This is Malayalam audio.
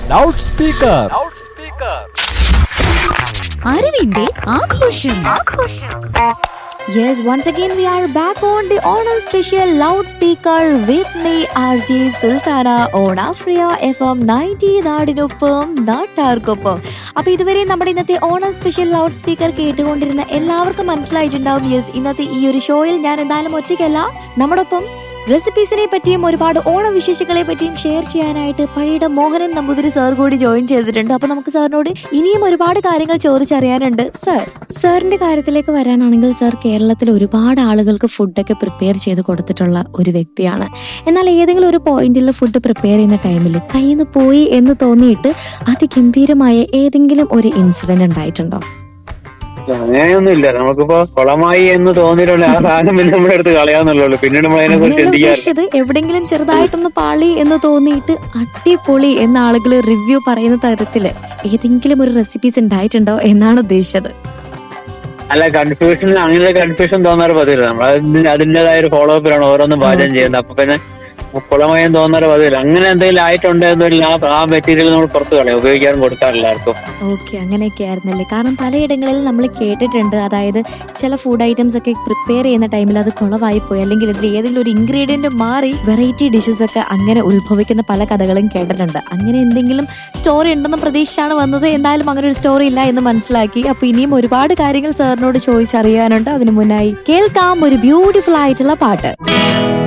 ലൗഡ് സ്പീക്കർ അറിവിന്റെ ആഘോഷം Yes, once again we are back on the Honor Special Loudspeaker with me RJ Sultana on Astria FM 90 നാടിനൊപ്പം നാട്ടാർക്കൊപ്പം അപ്പൊ ഇതുവരെ നമ്മുടെ ഇന്നത്തെ ഓണം സ്പെഷ്യൽ ലൗഡ് സ്പീക്കർ കേട്ടുകൊണ്ടിരുന്ന എല്ലാവർക്കും മനസ്സിലായിട്ടുണ്ടാവും യെസ് ഇന്നത്തെ ഈ ഒരു ഷോയിൽ ഞാൻ എന്തായാലും ഒറ്റയ്ക്കല്ല നമ്മോടൊപ്പം റെസിപ്പീസിനെ പറ്റിയും ഒരുപാട് ഓണ വിശേഷങ്ങളെ പറ്റിയും ഷെയർ ചെയ്യാനായിട്ട് പഴയുടെ മോഹനൻ നമ്പൂതിരി സാർ കൂടി ജോയിൻ ചെയ്തിട്ടുണ്ട് അപ്പൊ നമുക്ക് സാറിനോട് ഇനിയും ഒരുപാട് കാര്യങ്ങൾ ചോദിച്ചറിയാനുണ്ട് സാർ സാറിന്റെ കാര്യത്തിലേക്ക് വരാനാണെങ്കിൽ സാർ കേരളത്തിൽ ഒരുപാട് ആളുകൾക്ക് ഫുഡൊക്കെ പ്രിപ്പയർ ചെയ്ത് കൊടുത്തിട്ടുള്ള ഒരു വ്യക്തിയാണ് എന്നാൽ ഏതെങ്കിലും ഒരു പോയിന്റിൽ ഫുഡ് പ്രിപ്പയർ ചെയ്യുന്ന ടൈമിൽ കയ്യിൽ നിന്ന് പോയി എന്ന് തോന്നിയിട്ട് അതിഗംഭീരമായ ഏതെങ്കിലും ഒരു ഇൻസിഡന്റ് ഉണ്ടായിട്ടുണ്ടോ അങ്ങനെയൊന്നും ഇല്ല നമുക്കിപ്പോ കുളമായി എന്ന് തോന്നിയിട്ടുള്ള ആ സാധനം പിന്നെ നമ്മുടെ അടുത്ത് കളയാന്നുള്ളൂ പിന്നീട് നമ്മൾ അതിനെ കുറിച്ച് അങ്ങനെയല്ല ചിന്തിക്കാറില്ല ഉദ്ദേശിച്ചത് എവിടെങ്കിലും ചെറുതായിട്ടൊന്ന് പാളി എന്ന് തോന്നിയിട്ട് അടിപൊളി എന്ന ആളുകൾ റിവ്യൂ പറയുന്ന തരത്തില് ഏതെങ്കിലും ഒരു റെസിപ്പീസ് ഉണ്ടായിട്ടുണ്ടോ എന്നാണ് ഉദ്ദേശിച്ചത് അല്ല കൺഫ്യൂഷൻ അങ്ങനെ കൺഫ്യൂഷൻ തോന്നാറ് പതിവില്ല നമ്മൾ അതിന് അതിൻ്റെതായ ഒരു ഫോളോ അപ്പിലാണ് ഓരോന്നും പാചകം ചെയ്യുന്നത് അപ്പൊ പിന്നെ കുളമയം തോന്നാറ് പതിവില്ല അങ്ങനെ എന്തെങ്കിലും ആയിട്ടുണ്ടെങ്കിൽ ആ ആ മെറ്റീരിയൽ നമ്മൾ പുറത്ത് കളയും ഉപയോഗിക്കാനും കൊടുക്കാറില്ല ആർക്കും ഓക്കെ അങ്ങനെയൊക്കെ ആയിരുന്നല്ലേ കാരണം പലയിടങ്ങളിൽ നമ്മൾ കേട്ടിട്ടുണ്ട് അതായത് ചില ഫുഡ് ഐറ്റംസ് ഒക്കെ പ്രിപ്പയർ ചെയ്യുന്ന ടൈമിൽ അത് കുളവായി പോയി അല്ലെങ്കിൽ ഇതിൽ ഏതെങ്കിലും ഒരു ഇൻഗ്രീഡിയന്റ് മാറി വെറൈറ്റി ഡിഷസ് ഒക്കെ അങ്ങനെ ഉത്ഭവിക്കുന്ന പല കഥകളും കേട്ടിട്ടുണ്ട് അങ്ങനെ എന്തെങ്കിലും സ്റ്റോറി ഉണ്ടെന്ന് പ്രതീക്ഷിച്ചാണ് വന്നത് എന്തായാലും അങ്ങനെ ഒരു സ്റ്റോറി ഇല്ല എന്ന് മനസ്സിലാക്കി അപ്പൊ ഇനിയും ഒരുപാട് കാര്യങ്ങൾ സാറിനോട് ചോദിച്ചറിയാനുണ്ട് അതിനു മുന്നായി കേൾക്കാം ഒരു ബ്യൂട്ടിഫുൾ ആയിട്ടുള്ള പാട്ട്